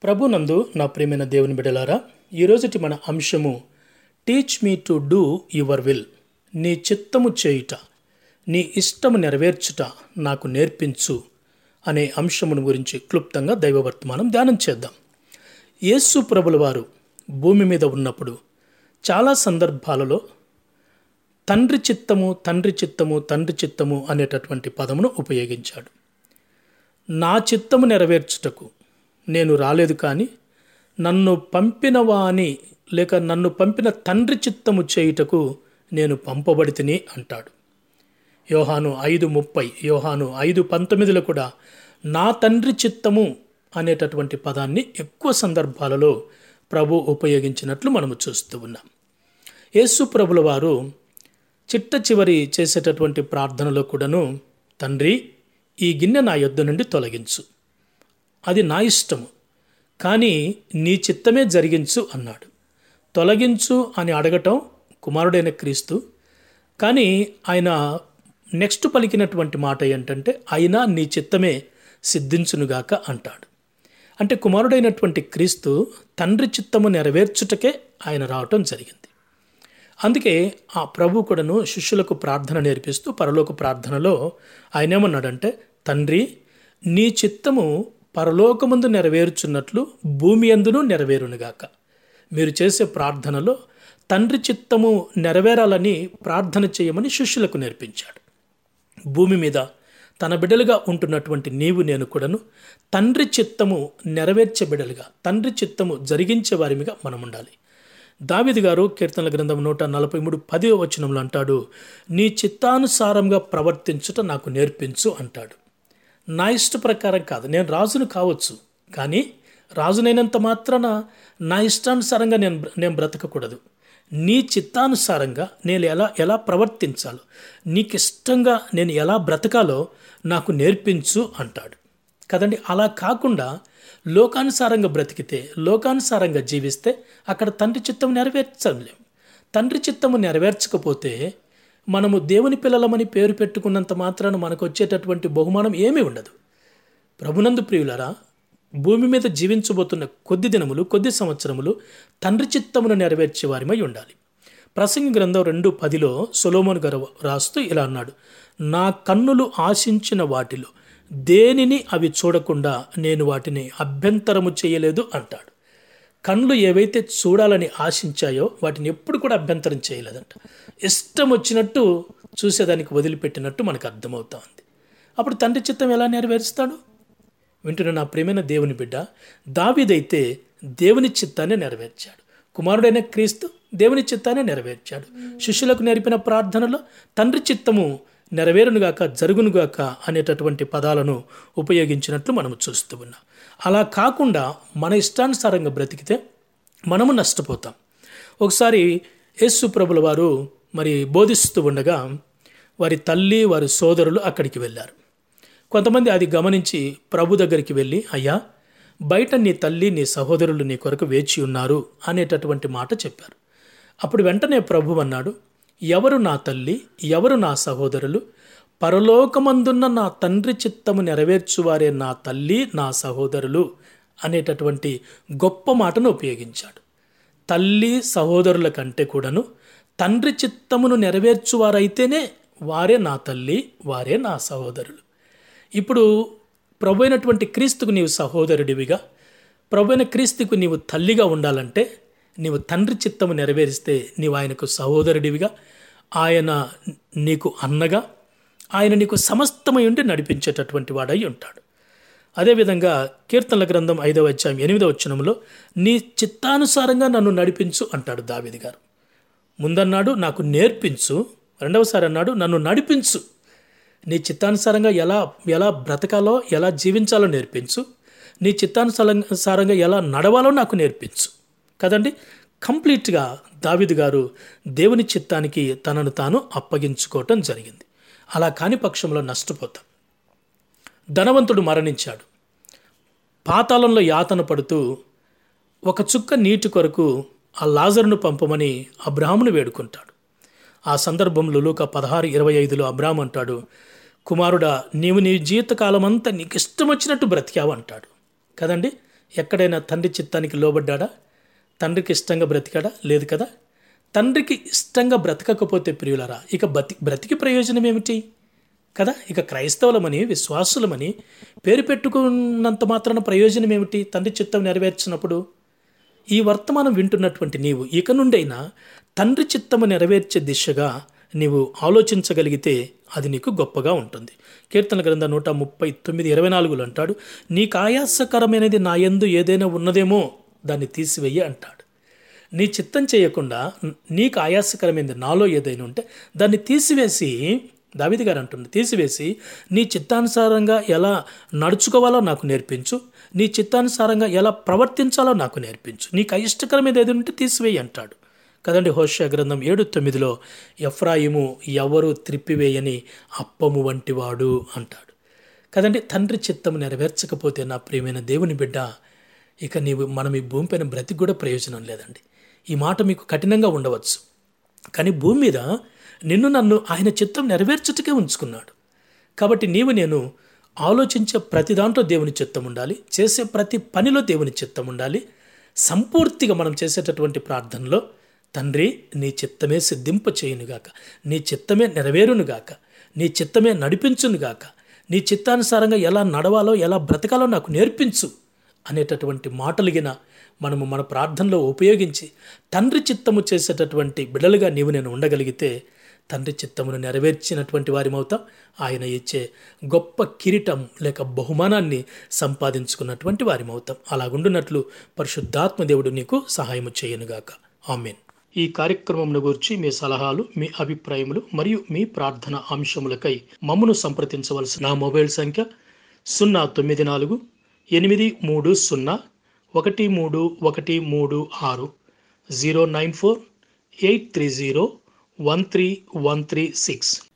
ప్రభునందు నా ప్రియమైన దేవుని బిడలారా ఈరోజుటి మన అంశము teach me to do your will నీ చిత్తము చేయుట నీ ఇష్టము నెరవేర్చుట నాకు నేర్పించు అనే అంశమును గురించి క్లుప్తంగా దైవవర్తమానం ధ్యానం చేద్దాం యేసు ప్రభుల వారు భూమి మీద ఉన్నప్పుడు చాలా సందర్భాలలో తండ్రి చిత్తము తండ్రి చిత్తము తండ్రి చిత్తము అనేటటువంటి పదమును ఉపయోగించాడు నా చిత్తము నెరవేర్చుటకు నేను రాలేదు కానీ నన్ను పంపిన వాని లేక నన్ను పంపిన తండ్రి చిత్తము చేయుటకు నేను పంపబడి తిని అంటాడు యోహాను ఐదు ముప్పై యోహాను ఐదు పంతొమ్మిదిలో కూడా నా తండ్రి చిత్తము అనేటటువంటి పదాన్ని ఎక్కువ సందర్భాలలో ప్రభు ఉపయోగించినట్లు మనము చూస్తూ ఉన్నాం యేసు ప్రభుల వారు చిట్ట చివరి చేసేటటువంటి ప్రార్థనలో కూడాను తండ్రి ఈ గిన్నె నా యొద్ద నుండి తొలగించు అది నా ఇష్టము కానీ నీ చిత్తమే జరిగించు అన్నాడు తొలగించు అని అడగటం కుమారుడైన క్రీస్తు కానీ ఆయన నెక్స్ట్ పలికినటువంటి మాట ఏంటంటే అయినా నీ చిత్తమే సిద్ధించునుగాక అంటాడు అంటే కుమారుడైనటువంటి క్రీస్తు తండ్రి చిత్తము నెరవేర్చుటకే ఆయన రావటం జరిగింది అందుకే ఆ ప్రభు కూడాను శిష్యులకు ప్రార్థన నేర్పిస్తూ పరలోక ప్రార్థనలో ఆయన ఏమన్నాడంటే తండ్రి నీ చిత్తము పరలోకముందు నెరవేర్చున్నట్లు భూమి అందును నెరవేరునుగాక మీరు చేసే ప్రార్థనలో తండ్రి చిత్తము నెరవేరాలని ప్రార్థన చేయమని శిష్యులకు నేర్పించాడు భూమి మీద తన బిడ్డలుగా ఉంటున్నటువంటి నీవు నేను కూడాను తండ్రి చిత్తము నెరవేర్చే బిడ్డలుగా తండ్రి చిత్తము జరిగించే వారిమిగా మనం ఉండాలి దావిది గారు కీర్తనల గ్రంథం నూట నలభై మూడు పదో వచనంలో అంటాడు నీ చిత్తానుసారంగా ప్రవర్తించుట నాకు నేర్పించు అంటాడు నా ఇష్ట ప్రకారం కాదు నేను రాజును కావచ్చు కానీ రాజునైనంత మాత్రాన నా ఇష్టానుసారంగా నేను నేను బ్రతకకూడదు నీ చిత్తానుసారంగా నేను ఎలా ఎలా ప్రవర్తించాలో నీకు ఇష్టంగా నేను ఎలా బ్రతకాలో నాకు నేర్పించు అంటాడు కదండి అలా కాకుండా లోకానుసారంగా బ్రతికితే లోకానుసారంగా జీవిస్తే అక్కడ తండ్రి చిత్తం నెరవేర్చలేం తండ్రి చిత్తము నెరవేర్చకపోతే మనము దేవుని పిల్లలమని పేరు పెట్టుకున్నంత మాత్రాన మనకు వచ్చేటటువంటి బహుమానం ఏమీ ఉండదు ప్రభునందు ప్రియులరా భూమి మీద జీవించబోతున్న కొద్ది దినములు కొద్ది సంవత్సరములు తండ్రి చిత్తమును నెరవేర్చే వారిమై ఉండాలి ప్రసంగ గ్రంథం రెండు పదిలో సొలోమోన్ గారు రాస్తూ ఇలా అన్నాడు నా కన్నులు ఆశించిన వాటిలో దేనిని అవి చూడకుండా నేను వాటిని అభ్యంతరము చేయలేదు అంటాడు కళ్ళు ఏవైతే చూడాలని ఆశించాయో వాటిని ఎప్పుడు కూడా అభ్యంతరం చేయలేదంట ఇష్టం వచ్చినట్టు చూసేదానికి వదిలిపెట్టినట్టు మనకు అర్థమవుతా ఉంది అప్పుడు తండ్రి చిత్తం ఎలా నెరవేరుస్తాడు వింటున్న నా ప్రేమైన దేవుని బిడ్డ దావిదైతే దేవుని చిత్తాన్ని నెరవేర్చాడు కుమారుడైన క్రీస్తు దేవుని చిత్తాన్ని నెరవేర్చాడు శిష్యులకు నేర్పిన ప్రార్థనలో తండ్రి చిత్తము నెరవేరునుగాక జరుగునుగాక అనేటటువంటి పదాలను ఉపయోగించినట్లు మనము చూస్తూ ఉన్నాం అలా కాకుండా మన ఇష్టానుసారంగా బ్రతికితే మనము నష్టపోతాం ఒకసారి యేసు ప్రభుల వారు మరి బోధిస్తూ ఉండగా వారి తల్లి వారి సోదరులు అక్కడికి వెళ్ళారు కొంతమంది అది గమనించి ప్రభు దగ్గరికి వెళ్ళి అయ్యా బయట నీ తల్లి నీ సహోదరులు నీ కొరకు వేచి ఉన్నారు అనేటటువంటి మాట చెప్పారు అప్పుడు వెంటనే ప్రభు అన్నాడు ఎవరు నా తల్లి ఎవరు నా సహోదరులు పరలోకమందున్న నా తండ్రి చిత్తము నెరవేర్చువారే నా తల్లి నా సహోదరులు అనేటటువంటి గొప్ప మాటను ఉపయోగించాడు తల్లి సహోదరుల కంటే కూడాను తండ్రి చిత్తమును నెరవేర్చువారైతేనే వారే నా తల్లి వారే నా సహోదరులు ఇప్పుడు ప్రభు అయినటువంటి క్రీస్తుకు నీవు సహోదరుడివిగా ప్రభు అయిన క్రీస్తుకు నీవు తల్లిగా ఉండాలంటే నీవు తండ్రి చిత్తము నెరవేరిస్తే నీవు ఆయనకు సహోదరుడివిగా ఆయన నీకు అన్నగా ఆయన నీకు సమస్తమై ఉండి నడిపించేటటువంటి వాడై ఉంటాడు అదేవిధంగా కీర్తనల గ్రంథం ఐదవ అధ్యాయం ఎనిమిదవ వచనంలో నీ చిత్తానుసారంగా నన్ను నడిపించు అంటాడు దావిది గారు ముందన్నాడు నాకు నేర్పించు రెండవసారి అన్నాడు నన్ను నడిపించు నీ చిత్తానుసారంగా ఎలా ఎలా బ్రతకాలో ఎలా జీవించాలో నేర్పించు నీ చిత్తానుసారంగా ఎలా నడవాలో నాకు నేర్పించు కదండి కంప్లీట్గా దావిదు గారు దేవుని చిత్తానికి తనను తాను అప్పగించుకోవటం జరిగింది అలా కాని పక్షంలో నష్టపోతాం ధనవంతుడు మరణించాడు పాతాళంలో యాతన పడుతూ ఒక చుక్క నీటి కొరకు ఆ లాజరును పంపమని అబ్రాహ్మును వేడుకుంటాడు ఆ సందర్భంలో లూక పదహారు ఇరవై ఐదులో అబ్రాహం అంటాడు కుమారుడా నీవు నీ జీవితకాలం అంతా నీకు ఇష్టం వచ్చినట్టు బ్రతికావు అంటాడు కదండి ఎక్కడైనా తండ్రి చిత్తానికి లోబడ్డాడా తండ్రికి ఇష్టంగా బ్రతికాడా లేదు కదా తండ్రికి ఇష్టంగా బ్రతకకపోతే ప్రియులరా ఇక బతి బ్రతికి ప్రయోజనం ఏమిటి కదా ఇక క్రైస్తవులమని విశ్వాసులమని పేరు పెట్టుకున్నంత మాత్రాన ప్రయోజనం ఏమిటి తండ్రి చిత్తం నెరవేర్చినప్పుడు ఈ వర్తమానం వింటున్నటువంటి నీవు ఇక నుండైనా తండ్రి చిత్తము నెరవేర్చే దిశగా నీవు ఆలోచించగలిగితే అది నీకు గొప్పగా ఉంటుంది కీర్తన గ్రంథ నూట ముప్పై తొమ్మిది ఇరవై నాలుగులో అంటాడు నీకు ఆయాసకరమైనది నా యందు ఏదైనా ఉన్నదేమో దాన్ని తీసివేయి అంటాడు నీ చిత్తం చేయకుండా నీకు ఆయాసకరమైనది నాలో ఏదైనా ఉంటే దాన్ని తీసివేసి దావిది గారు అంటుంది తీసివేసి నీ చిత్తానుసారంగా ఎలా నడుచుకోవాలో నాకు నేర్పించు నీ చిత్తానుసారంగా ఎలా ప్రవర్తించాలో నాకు నేర్పించు నీకు అయిష్టకరమైనది ఏది ఉంటే తీసివేయి అంటాడు కదండి హోషా గ్రంథం ఏడు తొమ్మిదిలో ఎఫ్రాయిము ఎవరు త్రిప్పివేయని అప్పము వంటివాడు అంటాడు కదండి తండ్రి చిత్తము నెరవేర్చకపోతే నా ప్రియమైన దేవుని బిడ్డ ఇక నీవు మనం ఈ భూమిపైన బ్రతికి కూడా ప్రయోజనం లేదండి ఈ మాట మీకు కఠినంగా ఉండవచ్చు కానీ భూమి మీద నిన్ను నన్ను ఆయన చిత్తం నెరవేర్చుటకే ఉంచుకున్నాడు కాబట్టి నీవు నేను ఆలోచించే ప్రతి దాంట్లో దేవుని చిత్తం ఉండాలి చేసే ప్రతి పనిలో దేవుని చిత్తం ఉండాలి సంపూర్తిగా మనం చేసేటటువంటి ప్రార్థనలో తండ్రి నీ చిత్తమే సిద్ధింప చేయునుగాక నీ చిత్తమే నెరవేరునుగాక నీ చిత్తమే నడిపించునుగాక నీ చిత్తానుసారంగా ఎలా నడవాలో ఎలా బ్రతకాలో నాకు నేర్పించు అనేటటువంటి మాటలుగిన మనము మన ప్రార్థనలో ఉపయోగించి తండ్రి చిత్తము చేసేటటువంటి బిడలుగా నీవు నేను ఉండగలిగితే తండ్రి చిత్తమును నెరవేర్చినటువంటి వారిమవుతాం ఆయన ఇచ్చే గొప్ప కిరీటం లేక బహుమానాన్ని సంపాదించుకున్నటువంటి వారిమవుతాం అలాగుండునట్లు పరిశుద్ధాత్మ దేవుడు నీకు సహాయము చేయనుగాక ఆమెన్ ఈ కార్యక్రమంను గురించి మీ సలహాలు మీ అభిప్రాయములు మరియు మీ ప్రార్థన అంశములకై మమ్మను సంప్రదించవలసిన నా మొబైల్ సంఖ్య సున్నా తొమ్మిది నాలుగు ఎనిమిది మూడు సున్నా ఒకటి మూడు ఒకటి మూడు ఆరు zero nine four eight three zero one three one three six